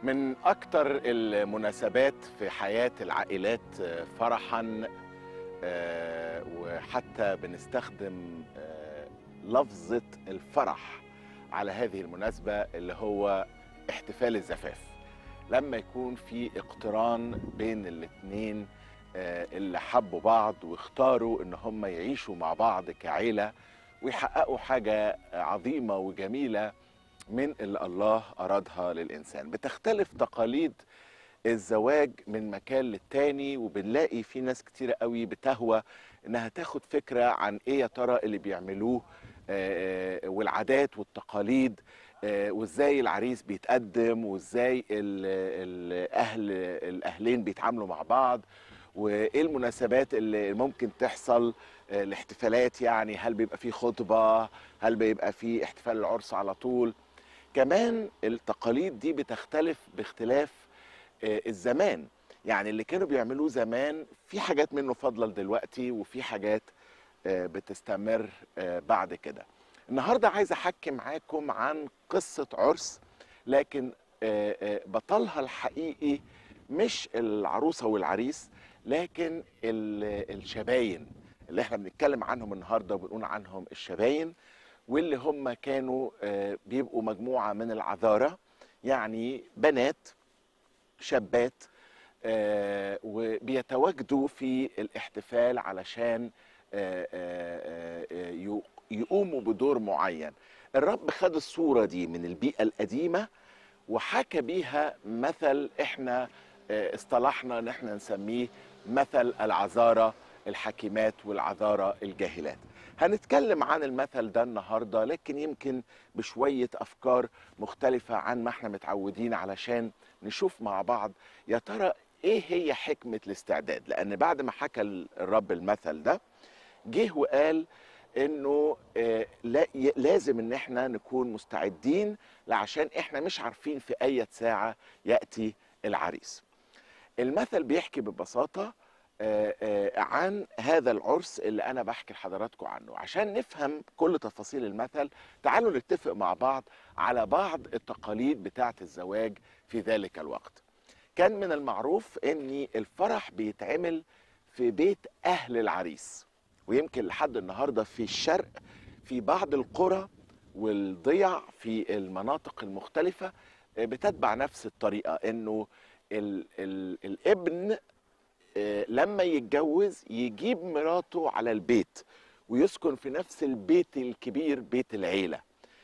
من أكتر المناسبات في حياة العائلات فرحا آه، وحتى بنستخدم آه، لفظة الفرح على هذه المناسبة اللي هو احتفال الزفاف لما يكون في اقتران بين الاتنين آه، اللي حبوا بعض واختاروا ان هم يعيشوا مع بعض كعيلة ويحققوا حاجة عظيمة وجميلة من اللي الله أرادها للإنسان بتختلف تقاليد الزواج من مكان للتاني وبنلاقي في ناس كتيرة قوي بتهوى انها تاخد فكرة عن ايه يا ترى اللي بيعملوه آه، والعادات والتقاليد آه، وازاي العريس بيتقدم وازاي ال- الاهل الاهلين بيتعاملوا مع بعض وايه المناسبات اللي ممكن تحصل آه، الاحتفالات يعني هل بيبقى في خطبة هل بيبقى في احتفال العرس على طول كمان التقاليد دي بتختلف باختلاف آه، الزمان يعني اللي كانوا بيعملوه زمان في حاجات منه فاضله دلوقتي وفي حاجات آه، بتستمر آه، بعد كده النهارده عايز احكي معاكم عن قصه عرس لكن آه، آه، بطلها الحقيقي مش العروسه والعريس لكن ال- الشباين اللي احنا بنتكلم عنهم النهارده وبنقول عنهم الشباين واللي هم كانوا آه، بيبقوا مجموعه من العذاره يعني بنات شابات آه، وبيتواجدوا في الاحتفال علشان آه، آه، آه، يق- يقوموا بدور معين الرب خد الصورة دي من البيئة القديمة وحكى بيها مثل احنا آه، اصطلحنا ان احنا نسميه مثل العذارى الحكيمات والعذارى الجاهلات هنتكلم عن المثل ده النهارده لكن يمكن بشويه افكار مختلفه عن ما احنا متعودين علشان نشوف مع بعض يا ترى ايه هي حكمه الاستعداد لان بعد ما حكى الرب المثل ده جه وقال انه آه، لا- ي- لازم ان احنا نكون مستعدين لعشان احنا مش عارفين في اي ساعه ياتي العريس المثل بيحكي ببساطه آه، آه، عن هذا العرس اللي انا بحكي لحضراتكم عنه عشان نفهم كل تفاصيل المثل تعالوا نتفق مع بعض على بعض التقاليد بتاعه الزواج في ذلك الوقت كان من المعروف ان الفرح بيتعمل في بيت اهل العريس ويمكن لحد النهارده في الشرق في بعض القرى والضيع في المناطق المختلفه آه، بتتبع نفس الطريقه انه ال ال الابن آه، لما يتجوز يجيب مراته على البيت ويسكن في نفس البيت الكبير بيت العيله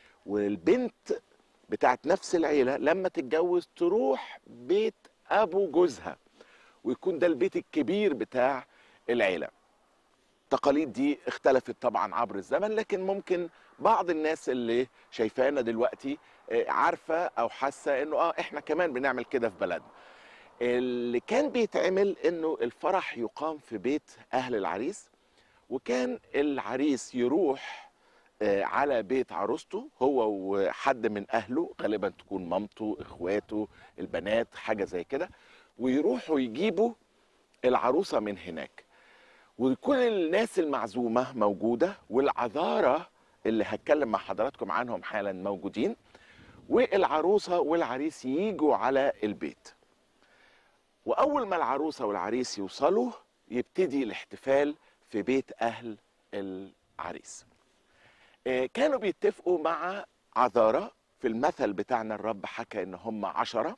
والبنت بتاعت نفس العيله لما تتجوز تروح بيت ابو جوزها ويكون ده البيت الكبير بتاع العيله التقاليد دي اختلفت طبعا عبر الزمن لكن ممكن بعض الناس اللي شايفانا دلوقتي آه، عارفه او حاسه انه اه احنا كمان بنعمل كده في بلدنا اللي كان بيتعمل انه الفرح يقام في بيت اهل العريس وكان العريس يروح آه، على بيت عروسته هو وحد من اهله غالبا تكون مامته اخواته البنات حاجه زي كده ويروحوا يجيبوا العروسه من هناك وكل الناس المعزومه موجوده والعذاره اللي هتكلم مع حضراتكم عنهم حالا موجودين والعروسه والعريس يجوا على البيت واول ما العروسه والعريس يوصلوا يبتدي الاحتفال في بيت اهل العريس آه، كانوا بيتفقوا مع عذارى في المثل بتاعنا الرب حكى ان هم عشرة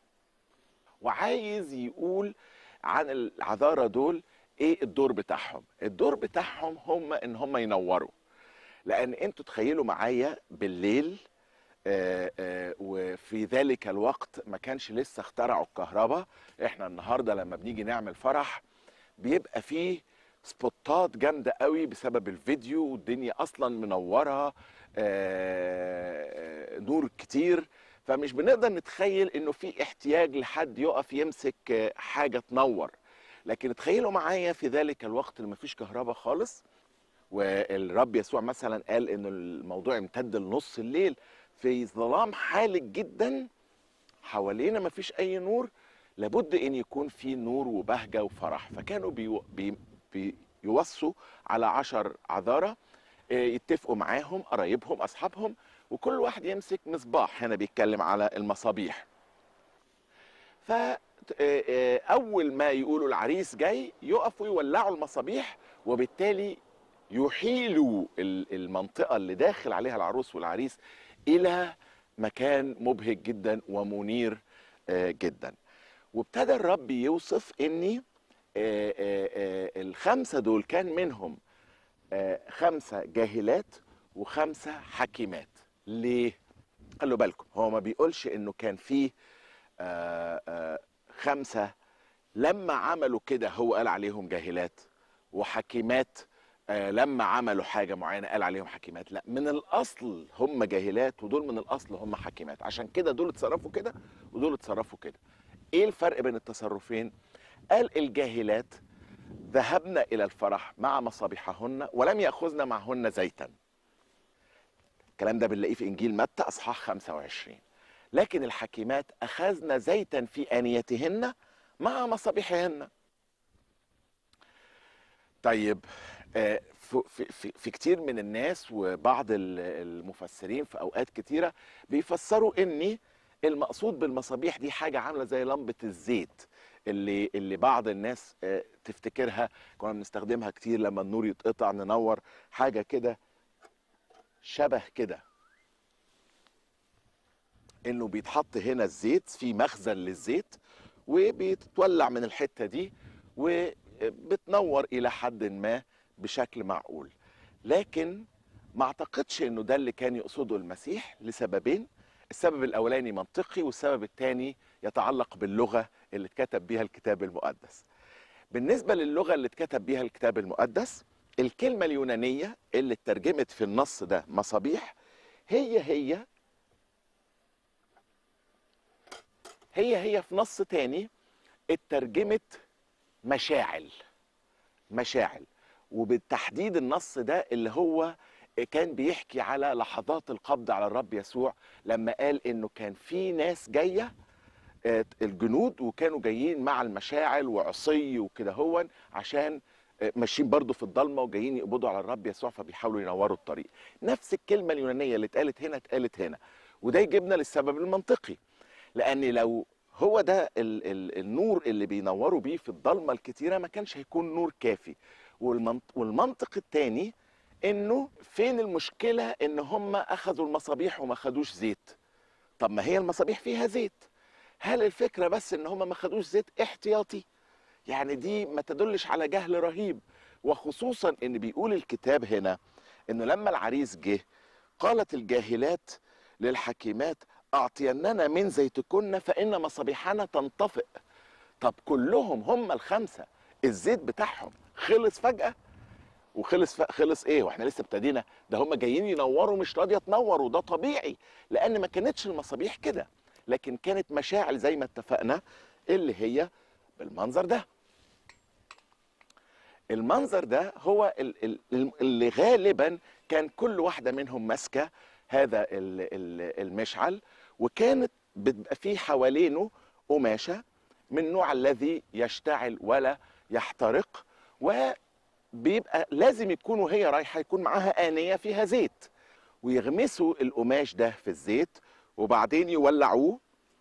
وعايز يقول عن العذارى دول ايه الدور بتاعهم الدور بتاعهم هم ان هم ينوروا لان انتوا تخيلوا معايا بالليل آه، آه، وفي ذلك الوقت ما كانش لسه اخترعوا الكهرباء احنا النهارده لما بنيجي نعمل فرح بيبقى فيه سبوتات جامده قوي بسبب الفيديو والدنيا اصلا منوره آه، نور كتير فمش بنقدر نتخيل انه في احتياج لحد يقف يمسك آه، حاجه تنور لكن تخيلوا معايا في ذلك الوقت اللي مفيش كهرباء خالص والرب يسوع مثلا قال ان الموضوع امتد لنص الليل في ظلام حالك جدا حوالينا مفيش اي نور لابد ان يكون في نور وبهجه وفرح فكانوا بيو بي بيوصوا على عشر عذارى آه، يتفقوا معاهم قرايبهم اصحابهم وكل واحد يمسك مصباح هنا بيتكلم على المصابيح ف آه، آه، اول ما يقولوا العريس جاي يقفوا يولعوا المصابيح وبالتالي يحيلوا ال- المنطقه اللي داخل عليها العروس والعريس الى مكان مبهج جدا ومنير آه، جدا وابتدى الرب يوصف اني آه، آه، آه، الخمسه دول كان منهم آه، خمسه جاهلات وخمسه حكيمات ليه خلوا بالكم هو ما بيقولش انه كان فيه آه، آه، خمسه لما عملوا كده هو قال عليهم جاهلات وحكيمات آه، لما عملوا حاجه معينه قال عليهم حكيمات لا من الاصل هم جاهلات ودول من الاصل هم حكيمات عشان كده دول اتصرفوا كده ودول اتصرفوا كده ايه الفرق بين التصرفين قال الجاهلات ذهبنا الى الفرح مع مصابيحهن ولم ياخذن معهن زيتا الكلام ده بنلاقيه في انجيل متى اصحاح 25 لكن الحكيمات اخذن زيتا في انيتهن مع مصابيحهن طيب آه، في, في, في, في كتير من الناس وبعض ال- المفسرين في اوقات كتيره بيفسروا ان المقصود بالمصابيح دي حاجه عامله زي لمبه الزيت اللي اللي بعض الناس آه، تفتكرها كنا بنستخدمها كتير لما النور يتقطع ننور حاجه كده شبه كده انه بيتحط هنا الزيت في مخزن للزيت وبيتولع من الحته دي وبتنور الى حد ما بشكل معقول لكن ما اعتقدش انه ده اللي كان يقصده المسيح لسببين السبب الاولاني منطقي والسبب الثاني يتعلق باللغه اللي اتكتب بيها الكتاب المقدس بالنسبه للغه اللي اتكتب بيها الكتاب المقدس الكلمه اليونانيه اللي اترجمت في النص ده مصابيح هي هي هي هي في نص تاني اترجمت مشاعل مشاعل وبالتحديد النص ده اللي هو كان بيحكي على لحظات القبض على الرب يسوع لما قال انه كان في ناس جايه آه، الجنود وكانوا جايين مع المشاعل وعصي وكده هو عشان آه، ماشيين برضو في الضلمه وجايين يقبضوا على الرب يسوع فبيحاولوا ينوروا الطريق نفس الكلمه اليونانيه اللي اتقالت هنا اتقالت هنا وده يجيبنا للسبب المنطقي لان لو هو ده ال ال النور اللي بينوروا بيه في الضلمه الكتيره ما كانش هيكون نور كافي والمنطق, والمنطق الثاني انه فين المشكله ان هم اخذوا المصابيح وما خدوش زيت طب ما هي المصابيح فيها زيت هل الفكره بس ان هم ما خدوش زيت احتياطي يعني دي ما تدلش على جهل رهيب وخصوصا ان بيقول الكتاب هنا انه لما العريس جه قالت الجاهلات للحكيمات اعطيننا من زيتكن فان مصابيحنا تنطفئ طب كلهم هم الخمسه الزيت بتاعهم خلص فجاه وخلص ف... خلص ايه واحنا لسه ابتدينا ده هم جايين ينوروا مش راضيه تنور وده طبيعي لان ما كانتش المصابيح كده لكن كانت مشاعل زي ما اتفقنا اللي هي بالمنظر ده المنظر ده هو ال- ال- ال- اللي غالبا كان كل واحده منهم ماسكه هذا ال- ال- المشعل وكانت بتبقى فيه حوالينه قماشه من النوع الذي يشتعل ولا يحترق وبيبقى لازم يكون وهي رايحه يكون معاها انيه فيها زيت ويغمسوا القماش ده في الزيت وبعدين يولعوه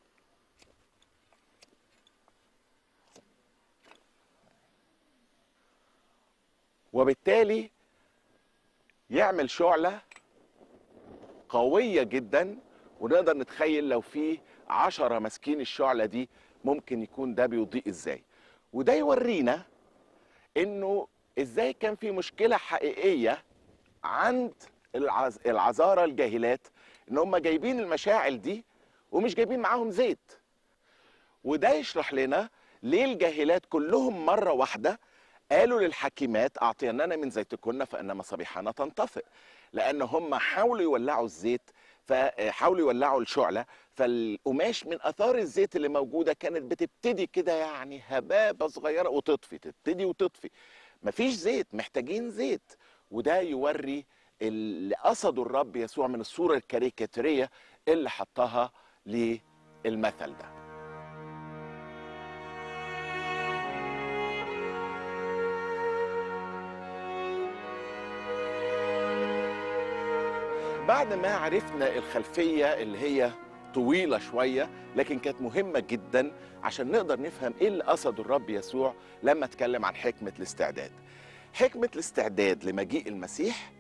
وبالتالي يعمل شعلة قوية جدا ونقدر نتخيل لو في عشرة ماسكين الشعلة دي ممكن يكون ده بيضيء ازاي وده يورينا انه ازاي كان في مشكلة حقيقية عند العز... العذارى الجاهلات ان هم جايبين المشاعل دي ومش جايبين معاهم زيت وده يشرح لنا ليه الجاهلات كلهم مرة واحدة قالوا للحكيمات أعطينانا من زيتكن فإن مصابيحنا تنطفئ لأن هم حاولوا يولعوا الزيت فحاولوا يولعوا الشعلة فالقماش من أثار الزيت اللي موجودة كانت بتبتدي كده يعني هبابة صغيرة وتطفي تبتدي وتطفي مفيش زيت محتاجين زيت وده يوري اللي قصده الرب يسوع من الصورة الكاريكاتيرية اللي حطها للمثل ده بعد ما عرفنا الخلفية اللي هي طويله شويه لكن كانت مهمه جدا عشان نقدر نفهم ايه اللي قصده الرب يسوع لما اتكلم عن حكمه الاستعداد حكمه الاستعداد لمجيء المسيح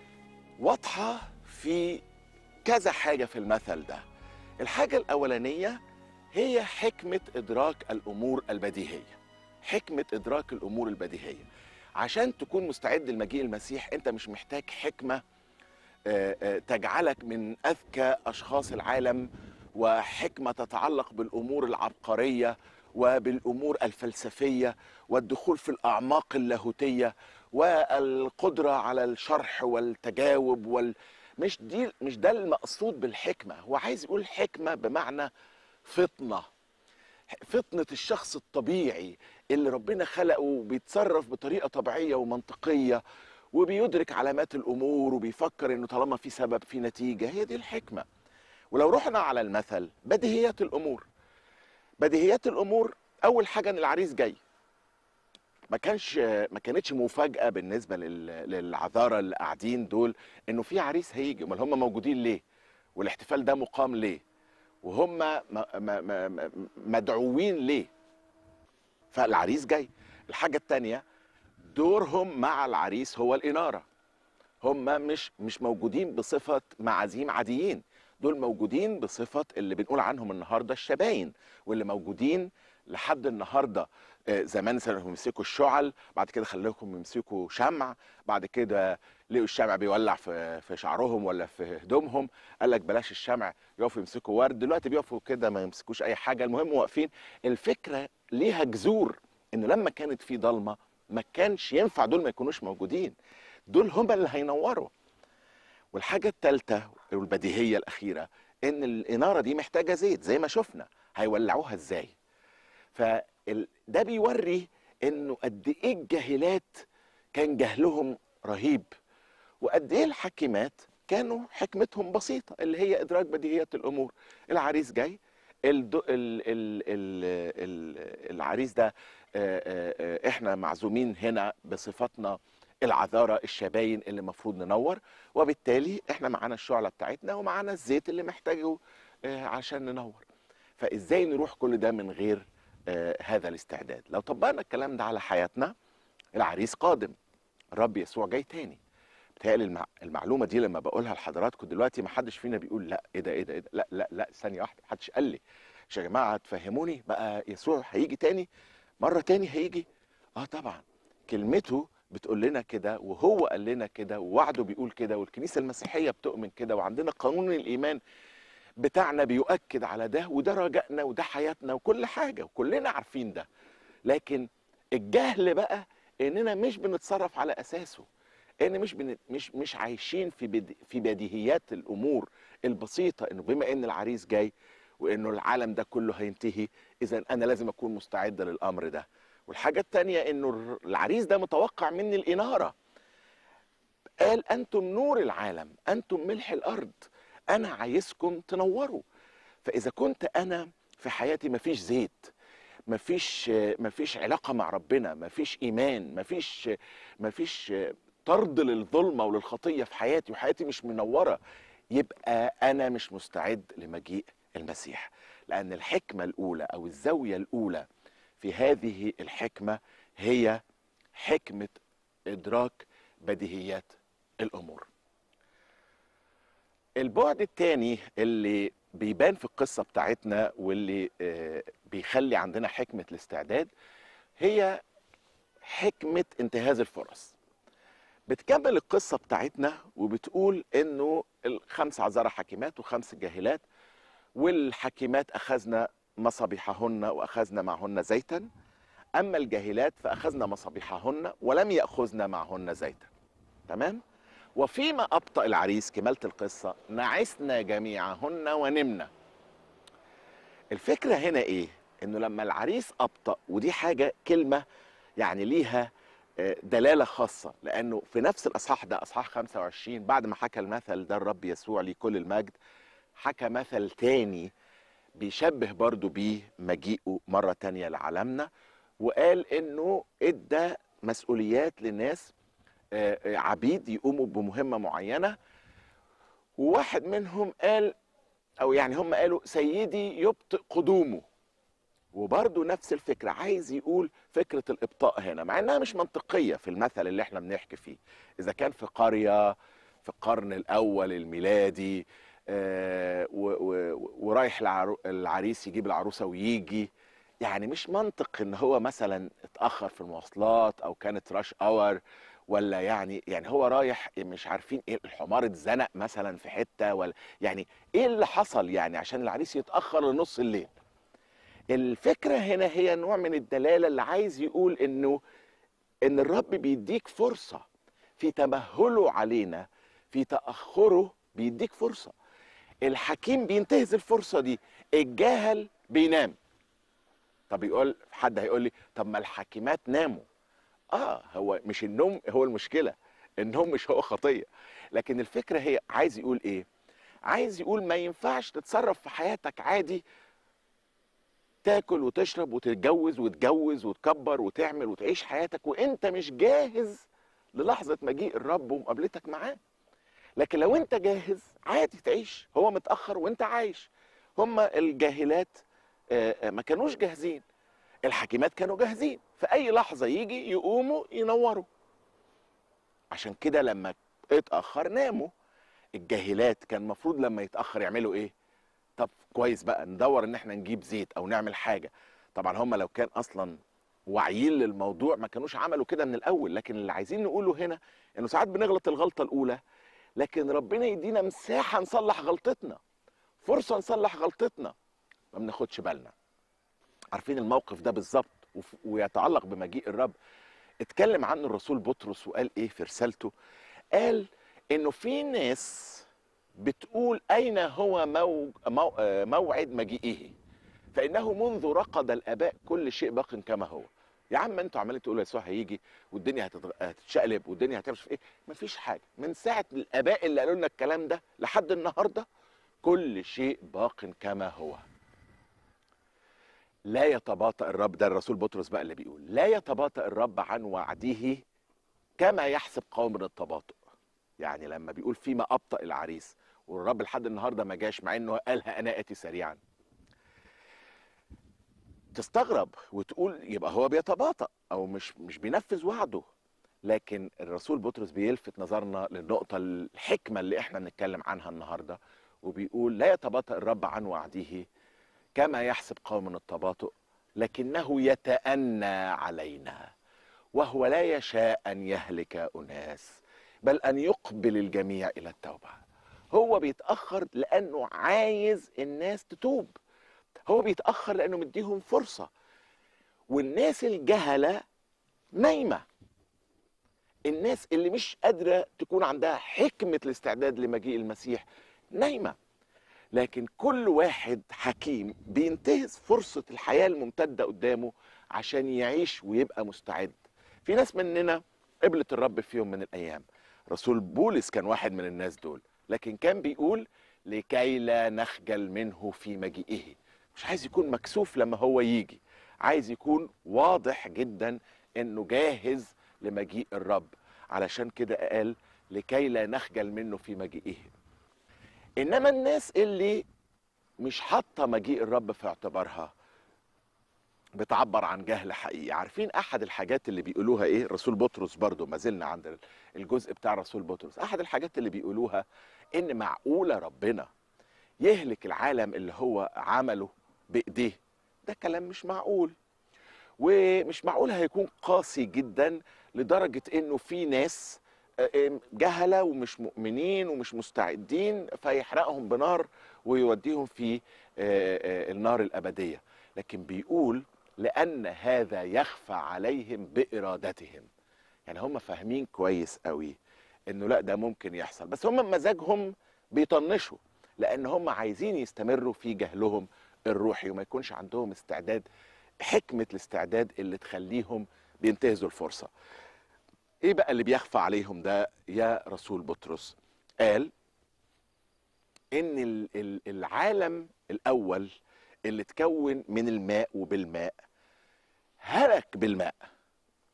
واضحه في كذا حاجه في المثل ده الحاجه الاولانيه هي حكمه ادراك الامور البديهيه حكمه ادراك الامور البديهيه عشان تكون مستعد لمجيء المسيح انت مش محتاج حكمه آه، آه، تجعلك من اذكى اشخاص العالم وحكمه تتعلق بالامور العبقريه وبالامور الفلسفيه والدخول في الاعماق اللاهوتيه والقدره على الشرح والتجاوب وال مش دي مش ده المقصود بالحكمه هو عايز يقول حكمه بمعنى فطنه فطنه الشخص الطبيعي اللي ربنا خلقه وبيتصرف بطريقه طبيعيه ومنطقيه وبيدرك علامات الامور وبيفكر انه طالما في سبب في نتيجه هي دي الحكمه ولو رحنا على المثل بديهيات الامور بديهيات الامور اول حاجه ان العريس جاي ما كانش ما كانتش مفاجاه بالنسبه لل- للعذارى اللي قاعدين دول انه في عريس هيجي امال هم موجودين ليه والاحتفال ده مقام ليه وهم م- م- م- مدعوين ليه فالعريس جاي الحاجه الثانيه دورهم مع العريس هو الإنارة هم مش مش موجودين بصفة معازيم عاديين دول موجودين بصفة اللي بنقول عنهم النهاردة الشباين واللي موجودين لحد النهاردة آه، زمان كانوا يمسكوا الشعل بعد كده خلوهم يمسكوا شمع بعد كده لقوا الشمع بيولع في في شعرهم ولا في هدومهم قال لك بلاش الشمع يقفوا يمسكوا ورد دلوقتي بيقفوا كده ما يمسكوش اي حاجه المهم واقفين الفكره ليها جذور انه لما كانت في ضلمه ما كانش ينفع دول ما يكونوش موجودين دول هم اللي هينوروا والحاجة الثالثة والبديهية الأخيرة إن الإنارة دي محتاجة زيت زي ما شفنا هيولعوها إزاي فده بيوري إنه قد إيه الجاهلات كان جهلهم رهيب وقد إيه الحكيمات كانوا حكمتهم بسيطة اللي هي إدراك بديهيات الأمور العريس جاي الد... ال... ال... ال... ال... العريس ده آه، آه، آه، احنا معزومين هنا بصفتنا العذارى الشباين اللي المفروض ننور وبالتالي احنا معانا الشعلة بتاعتنا ومعانا الزيت اللي محتاجه آه، عشان ننور فازاي نروح كل ده من غير آه، هذا الاستعداد لو طبقنا الكلام ده على حياتنا العريس قادم الرب يسوع جاي تاني بتهيألي المع... المعلومه دي لما بقولها لحضراتكم دلوقتي ما حدش فينا بيقول لا ايه ده ايه ده ايه ده لا لا لا ثانيه واحده محدش قال لي مش يا جماعه تفهموني بقى يسوع هيجي تاني مره تاني هيجي اه طبعا كلمته بتقول لنا كده وهو قال لنا كده ووعده بيقول كده والكنيسه المسيحيه بتؤمن كده وعندنا قانون الايمان بتاعنا بيؤكد على ده وده رجائنا وده حياتنا وكل حاجه وكلنا عارفين ده لكن الجهل بقى اننا مش بنتصرف على اساسه ان مش بن... مش مش عايشين في بد... في بديهيات الامور البسيطه انه بما ان العريس جاي وانه العالم ده كله هينتهي اذا انا لازم اكون مستعد للامر ده والحاجه الثانيه انه الر- العريس ده متوقع مني الاناره قال انتم نور العالم انتم ملح الارض انا عايزكم تنوروا فاذا كنت انا في حياتي مفيش زيت مفيش مفيش علاقه مع ربنا مفيش ايمان مفيش مفيش طرد للظلمه وللخطيه في حياتي وحياتي مش منوره يبقى انا مش مستعد لمجيء المسيح لان الحكمه الاولى او الزاويه الاولى في هذه الحكمه هي حكمه ادراك بديهيات الامور البعد الثاني اللي بيبان في القصه بتاعتنا واللي آه، بيخلي عندنا حكمه الاستعداد هي حكمه انتهاز الفرص بتكمل القصه بتاعتنا وبتقول انه الخمس عذارى حكيمات وخمس جاهلات والحكيمات اخذنا مصابيحهن واخذنا معهن زيتا اما الجاهلات فاخذنا مصابيحهن ولم ياخذن معهن زيتا تمام وفيما ابطا العريس كماله القصه نعسنا جميعهن ونمنا الفكره هنا ايه انه لما العريس ابطا ودي حاجه كلمه يعني ليها آه، دلاله خاصه لانه في نفس الاصحاح ده اصحاح 25 بعد ما حكى المثل ده الرب يسوع ليه كل المجد حكى مثل تاني بيشبه برضو بيه مجيئه مرة تانية لعالمنا وقال انه ادى مسؤوليات للناس آه، آه، عبيد يقوموا بمهمة معينة وواحد منهم قال او يعني هم قالوا سيدي يبطئ قدومه وبرضه نفس الفكرة عايز يقول فكرة الإبطاء هنا مع إنها مش منطقية في المثل اللي احنا بنحكي فيه إذا كان في قرية في القرن الأول الميلادي آه و- و- ورايح العرو- العريس يجيب العروسة ويجي يعني مش منطق إن هو مثلا اتأخر في المواصلات أو كانت راش أور ولا يعني يعني هو رايح مش عارفين ايه الحمار اتزنق مثلا في حته ولا يعني ايه اللي حصل يعني عشان العريس يتاخر لنص الليل الفكرة هنا هي نوع من الدلالة اللي عايز يقول انه ان الرب بيديك فرصة في تمهله علينا في تأخره بيديك فرصة الحكيم بينتهز الفرصة دي الجاهل بينام طب يقول حد هيقول لي طب ما الحاكمات ناموا اه هو مش النوم هو المشكلة النوم مش هو خطية لكن الفكرة هي عايز يقول ايه عايز يقول ما ينفعش تتصرف في حياتك عادي تاكل وتشرب وتتجوز وتجوز وتكبر وتعمل وتعيش حياتك وانت مش جاهز للحظة مجيء الرب ومقابلتك معاه لكن لو انت جاهز عادي تعيش هو متأخر وانت عايش هما الجاهلات آه، آه، ما كانوش جاهزين الحكيمات كانوا جاهزين في اي لحظة يجي يقوموا ينوروا عشان كده لما اتأخر ناموا الجاهلات كان المفروض لما يتأخر يعملوا ايه طب كويس بقى ندور ان احنا نجيب زيت او نعمل حاجه طبعا هم لو كان اصلا واعيين للموضوع ما كانوش عملوا كده من الاول لكن اللي عايزين نقوله هنا انه ساعات بنغلط الغلطه الاولى لكن ربنا يدينا مساحه نصلح غلطتنا فرصه نصلح غلطتنا ما بناخدش بالنا عارفين الموقف ده بالظبط وف- ويتعلق بمجيء الرب اتكلم عنه الرسول بطرس وقال ايه في رسالته قال انه في ناس بتقول أين هو مو... مو... آه، موعد مجيئه فإنه منذ رقد الآباء كل شيء باق كما هو يا عم انتوا عمالين تقولوا يسوع هيجي والدنيا هتتغ... هتتشقلب والدنيا هتمشي في ايه مفيش حاجه من ساعه الاباء اللي قالوا لنا الكلام ده لحد النهارده كل شيء باق كما هو لا يتباطأ الرب ده الرسول بطرس بقى اللي بيقول لا يتباطأ الرب عن وعده كما يحسب قوم من التباطؤ يعني لما بيقول فيما ابطا العريس والرب لحد النهارده ما جاش مع انه قالها انا اتي سريعا تستغرب وتقول يبقى هو بيتباطأ او مش مش بينفذ وعده لكن الرسول بطرس بيلفت نظرنا للنقطه الحكمه اللي احنا بنتكلم عنها النهارده وبيقول لا يتباطأ الرب عن وعده كما يحسب قوم التباطؤ لكنه يتأنى علينا وهو لا يشاء ان يهلك اناس بل ان يقبل الجميع الى التوبه هو بيتاخر لانه عايز الناس تتوب هو بيتاخر لانه مديهم فرصه والناس الجهله نايمه الناس اللي مش قادره تكون عندها حكمه الاستعداد لمجيء المسيح نايمه لكن كل واحد حكيم بينتهز فرصه الحياه الممتده قدامه عشان يعيش ويبقى مستعد في ناس مننا قبلت الرب في يوم من الايام رسول بولس كان واحد من الناس دول لكن كان بيقول لكي لا نخجل منه في مجيئه مش عايز يكون مكسوف لما هو يجي عايز يكون واضح جدا انه جاهز لمجيء الرب علشان كده قال لكي لا نخجل منه في مجيئه انما الناس اللي مش حاطه مجيء الرب في اعتبارها بتعبر عن جهل حقيقي عارفين احد الحاجات اللي بيقولوها ايه رسول بطرس برضو ما زلنا عند الجزء بتاع رسول بطرس احد الحاجات اللي بيقولوها ان معقوله ربنا يهلك العالم اللي هو عمله بايديه ده كلام مش معقول ومش معقول هيكون قاسي جدا لدرجه انه في ناس جهله ومش مؤمنين ومش مستعدين فيحرقهم بنار ويوديهم في النار الابديه لكن بيقول لان هذا يخفى عليهم بارادتهم يعني هم فاهمين كويس قوي انه لا ده ممكن يحصل بس هم مزاجهم بيطنشوا لان هم عايزين يستمروا في جهلهم الروحي وما يكونش عندهم استعداد حكمه الاستعداد اللي تخليهم بينتهزوا الفرصه ايه بقى اللي بيخفى عليهم ده يا رسول بطرس قال ان العالم الاول اللي اتكون من الماء وبالماء هلك بالماء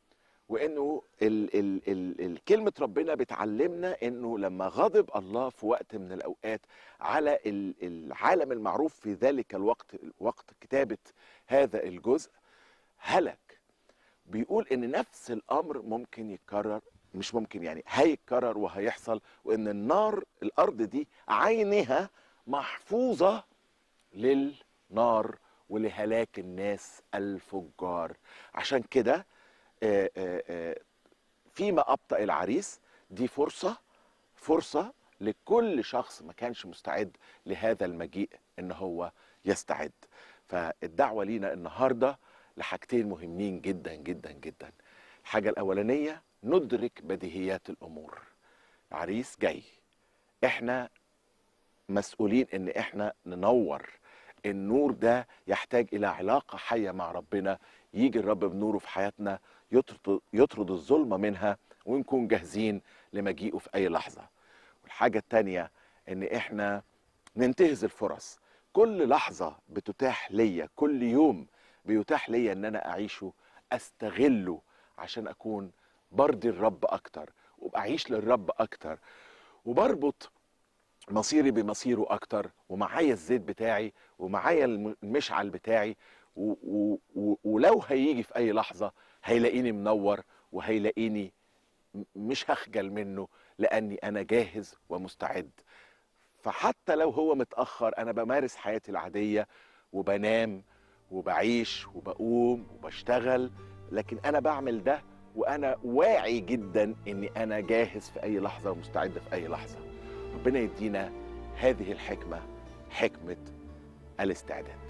وانه ال ال ال ال كلمه ربنا بتعلمنا انه لما غضب الله في وقت من الاوقات على ال- العالم المعروف في ذلك الوقت وقت كتابه هذا الجزء هلك بيقول ان نفس الامر ممكن يتكرر مش ممكن يعني هيتكرر وهيحصل وان النار الارض دي عينها محفوظه للنار ولهلاك الناس الفجار عشان كده آه، آه، آه، فيما ابطا العريس دي فرصه فرصه لكل شخص ما كانش مستعد لهذا المجيء ان هو يستعد فالدعوه لينا النهارده لحاجتين مهمين جدا جدا جدا الحاجه الاولانيه ندرك بديهيات الامور عريس جاي احنا مسؤولين ان احنا ننور النور ده يحتاج الى علاقه حيه مع ربنا يجي الرب بنوره في حياتنا يطرد, يطرد الظلمه منها ونكون جاهزين لمجيئه في اي لحظه والحاجه التانيه ان احنا ننتهز الفرص كل لحظه بتتاح ليا كل يوم بيتاح ليا ان انا اعيشه استغله عشان اكون برضي الرب اكتر وبعيش للرب اكتر وبربط مصيري بمصيره اكتر ومعايا الزيت بتاعي ومعايا الم- المشعل بتاعي و و و ولو هيجي في اي لحظه هيلاقيني منور وهيلاقيني م- مش هخجل منه لاني انا جاهز ومستعد فحتى لو هو متاخر انا بمارس حياتي العاديه وبنام وبعيش وبقوم وبشتغل لكن انا بعمل ده وانا واعي جدا اني انا جاهز في اي لحظه ومستعد في اي لحظه ربنا يدينا هذه الحكمه حكمه الاستعداد